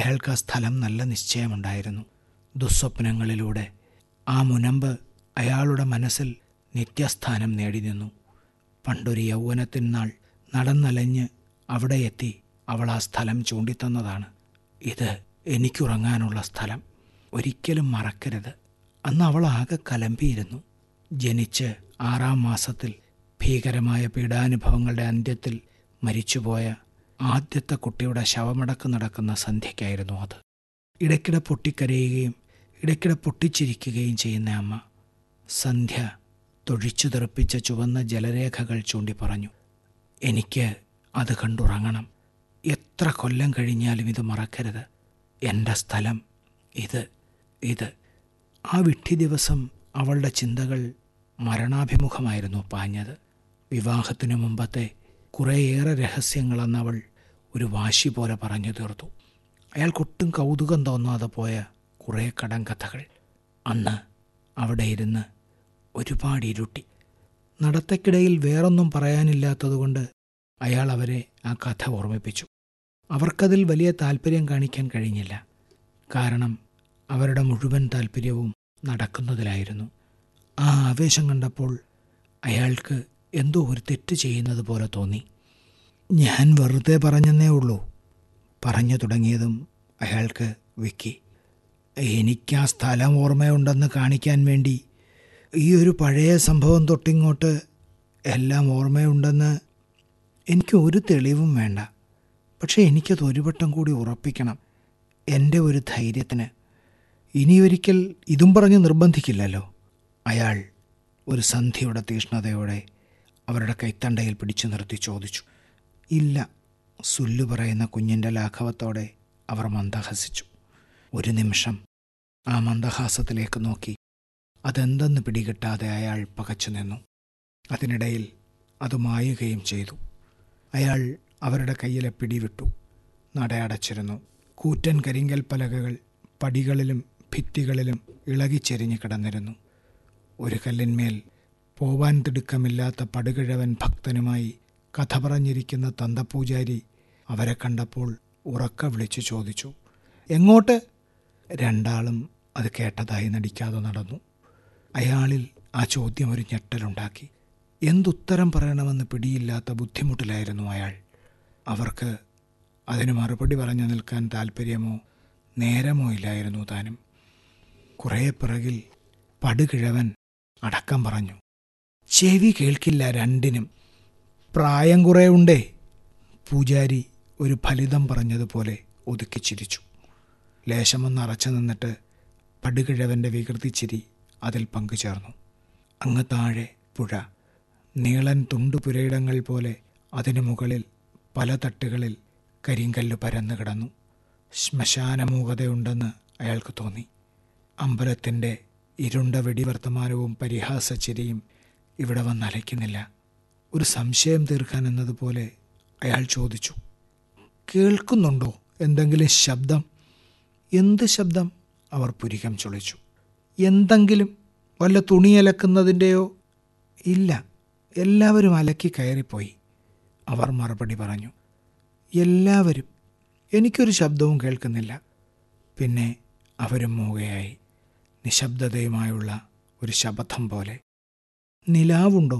അയാൾക്ക് ആ സ്ഥലം നല്ല നിശ്ചയമുണ്ടായിരുന്നു ദുസ്വപ്നങ്ങളിലൂടെ ആ മുനമ്പ് അയാളുടെ മനസ്സിൽ നിത്യസ്ഥാനം നേടി നിന്നു പണ്ടൊരു യൗവനത്തിനാൾ നടന്നലഞ്ഞ് അവിടെ എത്തി അവൾ ആ സ്ഥലം ചൂണ്ടിത്തന്നതാണ് ഇത് എനിക്കുറങ്ങാനുള്ള സ്ഥലം ഒരിക്കലും മറക്കരുത് അന്ന് അവൾ ആകെ കലമ്പിയിരുന്നു ജനിച്ച് ആറാം മാസത്തിൽ ഭീകരമായ പീഡാനുഭവങ്ങളുടെ അന്ത്യത്തിൽ മരിച്ചുപോയ ആദ്യത്തെ കുട്ടിയുടെ ശവമടക്ക് നടക്കുന്ന സന്ധ്യയ്ക്കായിരുന്നു അത് ഇടയ്ക്കിടെ പൊട്ടിക്കരയുകയും ഇടയ്ക്കിടെ പൊട്ടിച്ചിരിക്കുകയും ചെയ്യുന്ന അമ്മ സന്ധ്യ തൊഴിച്ചു തെറിപ്പിച്ച ചുവന്ന ജലരേഖകൾ ചൂണ്ടി പറഞ്ഞു എനിക്ക് അത് കണ്ടുറങ്ങണം എത്ര കൊല്ലം കഴിഞ്ഞാലും ഇത് മറക്കരുത് എൻ്റെ സ്ഥലം ഇത് ഇത് ആ വിഡ്ഢി ദിവസം അവളുടെ ചിന്തകൾ മരണാഭിമുഖമായിരുന്നു പാഞ്ഞത് വിവാഹത്തിനു മുമ്പത്തെ കുറേയേറെ രഹസ്യങ്ങളെന്ന് അവൾ ഒരു വാശി പോലെ പറഞ്ഞു തീർത്തു അയാൾക്കൊട്ടും കൗതുകം തോന്നാതെ പോയ കുറേ കടങ്കഥകൾ അന്ന് അവിടെ ഇരുന്ന് ഒരുപാട് ഇരുട്ടി നടത്തക്കിടയിൽ വേറൊന്നും പറയാനില്ലാത്തതുകൊണ്ട് അയാൾ അവരെ ആ കഥ ഓർമ്മിപ്പിച്ചു അവർക്കതിൽ വലിയ താല്പര്യം കാണിക്കാൻ കഴിഞ്ഞില്ല കാരണം അവരുടെ മുഴുവൻ താല്പര്യവും നടക്കുന്നതിലായിരുന്നു ആ ആവേശം കണ്ടപ്പോൾ അയാൾക്ക് എന്തോ ഒരു തെറ്റ് ചെയ്യുന്നത് പോലെ തോന്നി ഞാൻ വെറുതെ പറഞ്ഞെന്നേ ഉള്ളൂ പറഞ്ഞു തുടങ്ങിയതും അയാൾക്ക് വിക്കി എനിക്ക് ആ സ്ഥലം ഓർമ്മയുണ്ടെന്ന് കാണിക്കാൻ വേണ്ടി ഈ ഒരു പഴയ സംഭവം തൊട്ടിങ്ങോട്ട് എല്ലാം ഓർമ്മയുണ്ടെന്ന് എനിക്ക് ഒരു തെളിവും വേണ്ട പക്ഷേ എനിക്കത് ഒരു വട്ടം കൂടി ഉറപ്പിക്കണം എൻ്റെ ഒരു ധൈര്യത്തിന് ഇനി ഒരിക്കൽ ഇതും പറഞ്ഞ് നിർബന്ധിക്കില്ലല്ലോ അയാൾ ഒരു സന്ധ്യയുടെ തീഷ്ണതയോടെ അവരുടെ കൈത്തണ്ടയിൽ പിടിച്ചു നിർത്തി ചോദിച്ചു ഇല്ല സുല്ലു പറയുന്ന കുഞ്ഞിൻ്റെ ലാഘവത്തോടെ അവർ മന്ദഹസിച്ചു ഒരു നിമിഷം ആ മന്ദഹാസത്തിലേക്ക് നോക്കി അതെന്തെന്ന് പിടികിട്ടാതെ അയാൾ പകച്ചു നിന്നു അതിനിടയിൽ അത് മായുകയും ചെയ്തു അയാൾ അവരുടെ കയ്യിലെ പിടിവിട്ടു നടയടച്ചിരുന്നു കൂറ്റൻ കരിങ്കൽ പലകകൾ പടികളിലും ഭിത്തികളിലും ഇളകിച്ചെരിഞ്ഞ് കിടന്നിരുന്നു ഒരു കല്ലിന്മേൽ പോവാൻ തിടുക്കമില്ലാത്ത പടുകിഴവൻ ഭക്തനുമായി കഥ പറഞ്ഞിരിക്കുന്ന തന്തപൂജാരി അവരെ കണ്ടപ്പോൾ ഉറക്ക വിളിച്ചു ചോദിച്ചു എങ്ങോട്ട് രണ്ടാളും അത് കേട്ടതായി നടിക്കാതെ നടന്നു അയാളിൽ ആ ചോദ്യം ഒരു ഞെട്ടലുണ്ടാക്കി എന്തുത്തരം പറയണമെന്ന് പിടിയില്ലാത്ത ബുദ്ധിമുട്ടിലായിരുന്നു അയാൾ അവർക്ക് അതിന് മറുപടി പറഞ്ഞു നിൽക്കാൻ താല്പര്യമോ നേരമോ ഇല്ലായിരുന്നു താനും കുറേ പിറകിൽ പടുകിഴവൻ അടക്കം പറഞ്ഞു ചെവി കേൾക്കില്ല രണ്ടിനും പ്രായം കുറേ ഉണ്ടേ പൂജാരി ഒരു ഫലിതം പറഞ്ഞതുപോലെ ഒതുക്കി ചിരിച്ചു ലേശമൊന്ന് അറച്ചു നിന്നിട്ട് പടുകിഴവൻ്റെ വികൃതിച്ചിരി അതിൽ പങ്കുചേർന്നു അങ്ങ് താഴെ പുഴ നീളൻ തുണ്ടുപുരയിടങ്ങൾ പോലെ അതിനു മുകളിൽ പല തട്ടുകളിൽ കരിങ്കല്ല് പരന്നു കിടന്നു ശ്മശാനമൂകതയുണ്ടെന്ന് അയാൾക്ക് തോന്നി അമ്പലത്തിൻ്റെ ഇരുണ്ട വെടിവർത്തമാനവും പരിഹാസച്ചിരിയും ഇവിടെ വന്നലയ്ക്കുന്നില്ല ഒരു സംശയം തീർക്കാൻ എന്നതുപോലെ അയാൾ ചോദിച്ചു കേൾക്കുന്നുണ്ടോ എന്തെങ്കിലും ശബ്ദം എന്ത് ശബ്ദം അവർ പുരികം ചൊളിച്ചു എന്തെങ്കിലും വല്ല തുണിയലക്കുന്നതിൻ്റെയോ ഇല്ല എല്ലാവരും അലക്കി കയറിപ്പോയി അവർ മറുപടി പറഞ്ഞു എല്ലാവരും എനിക്കൊരു ശബ്ദവും കേൾക്കുന്നില്ല പിന്നെ അവരും മൂകയായി നിശബ്ദതയുമായുള്ള ഒരു ശബദം പോലെ നിലാവുണ്ടോ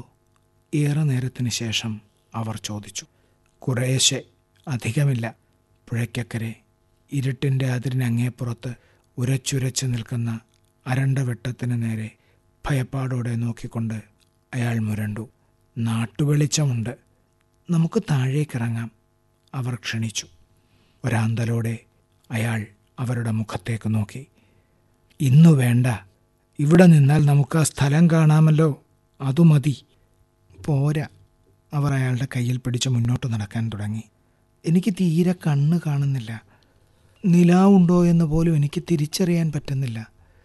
ഏറെ നേരത്തിന് ശേഷം അവർ ചോദിച്ചു കുറേശ്ശെ അധികമില്ല പുഴയ്ക്കക്കരെ ഇരുട്ടിൻ്റെ അതിരിനങ്ങേപ്പുറത്ത് ഉരച്ചുരച്ച് നിൽക്കുന്ന അരണ്ട വെട്ടത്തിന് നേരെ ഭയപ്പാടോടെ നോക്കിക്കൊണ്ട് അയാൾ മുരണ്ടു നാട്ടുവെളിച്ചമുണ്ട് നമുക്ക് താഴേക്കിറങ്ങാം അവർ ക്ഷണിച്ചു ഒരാന്തലോടെ അയാൾ അവരുടെ മുഖത്തേക്ക് നോക്കി ഇന്നു വേണ്ട ഇവിടെ നിന്നാൽ നമുക്ക് ആ സ്ഥലം കാണാമല്ലോ അതു മതി പോരാ അവർ അയാളുടെ കയ്യിൽ പിടിച്ച് മുന്നോട്ട് നടക്കാൻ തുടങ്ങി എനിക്ക് തീരെ കണ്ണ് കാണുന്നില്ല നിലാവുണ്ടോ എന്ന് പോലും എനിക്ക് തിരിച്ചറിയാൻ പറ്റുന്നില്ല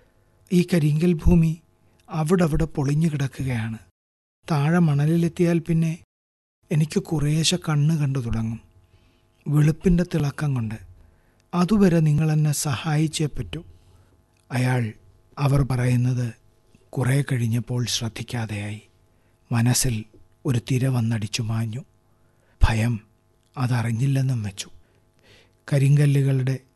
ഈ കരിങ്കൽ ഭൂമി അവിടെ അവിടെ പൊളിഞ്ഞു കിടക്കുകയാണ് താഴെ മണലിലെത്തിയാൽ പിന്നെ എനിക്ക് കുറേശ്ശെ കണ്ണ് കണ്ടു തുടങ്ങും വെളുപ്പിൻ്റെ തിളക്കം കൊണ്ട് അതുവരെ നിങ്ങൾ എന്നെ സഹായിച്ചേ പറ്റൂ അയാൾ അവർ പറയുന്നത് കുറേ കഴിഞ്ഞപ്പോൾ ശ്രദ്ധിക്കാതെയായി മനസ്സിൽ ഒരു തിര വന്നടിച്ചു മാഞ്ഞു ഭയം അതറിഞ്ഞില്ലെന്നും വെച്ചു കരിങ്കല്ലുകളുടെ